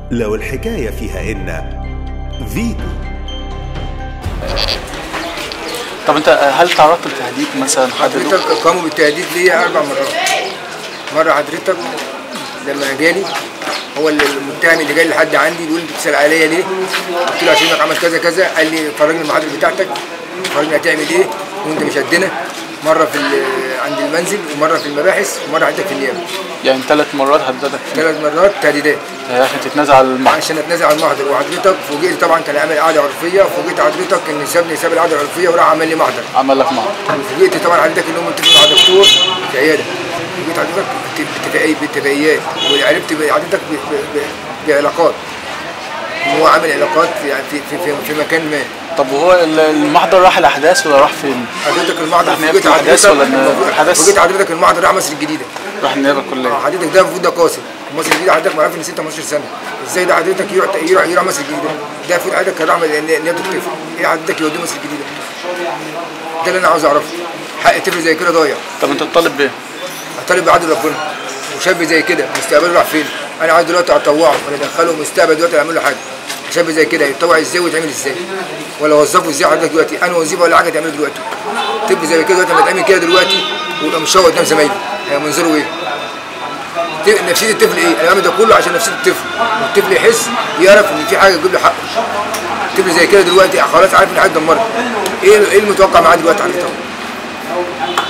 لو الحكاية فيها إن فيتو طب انت هل تعرضت لتهديد مثلا حد حضرتك قاموا بالتهديد ليا اربع مرات مره حضرتك لما جالي هو اللي- المتهم اللي جاي لحد عندي بيقول انت بتسال عليا ليه؟ قلت له عشان انك عملت كذا كذا قال لي فرجني المحاضره بتاعتك فرجني هتعمل ايه وانت مش قدنا مره في ال- عند المنزل ومره في المباحث ومره حضرتك في النيابه يعني ثلاث مرات هددك ثلاث مرات تهديدات عشان تتنازل على المحضر عشان اتنازل عن المحضر وحضرتك فوجئت طبعا كان عامل قعده عرفيه وفوجئت حضرتك ان سابني ساب القعده العرفيه وراح عمل لي محضر عمل لك محضر فوجئت طبعا حضرتك انهم متفقين مع دكتور في عياده فوجئت حضرتك باتفاقي- باتفاقيات وعرفت حضرتك ب- ب- ب- بعلاقات ان هو عامل علاقات يعني في في في, في مكان ما طب وهو ال- المحضر راح الاحداث ولا راح فين؟ حضرتك المحضر راح نيابة فوجئت الأحداث حضرتك ولا إن الأحداث؟ فوجئت حضرتك المحضر راح مصر الجديده راح النيابه الكليه حضرتك ده المفروض ده قاصر مصر الجديده حضرتك معرف ان 16 سنه ازاي ده حضرتك يروح يروح, يروح مصر الجديده ده المفروض حضرتك كان رحمه نيابه الطفل ايه حضرتك يوديه مصر الجديده ده اللي انا عاوز اعرفه حق طفل زي كده ضايع طب انت تطالب بايه؟ طالب بعدل ربنا وشاب زي كده مستقبله راح فين؟ انا عايز دلوقتي اطوعه ولا ادخله مستقبل دلوقتي اعمل له حاجه شاب زي كده يتطوع ازاي ويتعمل ازاي؟ ولا وظفه ازاي حضرتك دلوقتي؟ انا وظيفه ولا حاجه تعمله دلوقتي؟ طب زي كده دلوقتي لما تعمل كده دلوقتي ويبقى مشوه قدام زمايله هيبقى منظره ايه؟ ت- نفسيه الطفل ايه؟ انا بعمل ده كله عشان نفسيه الطفل الطفل يحس يعرف ان في حاجه تجيب له حقه طفل زي كده دلوقتي خلاص عارف ان حاجه اتدمرت ايه ايه المتوقع معاه دلوقتي حضرتك؟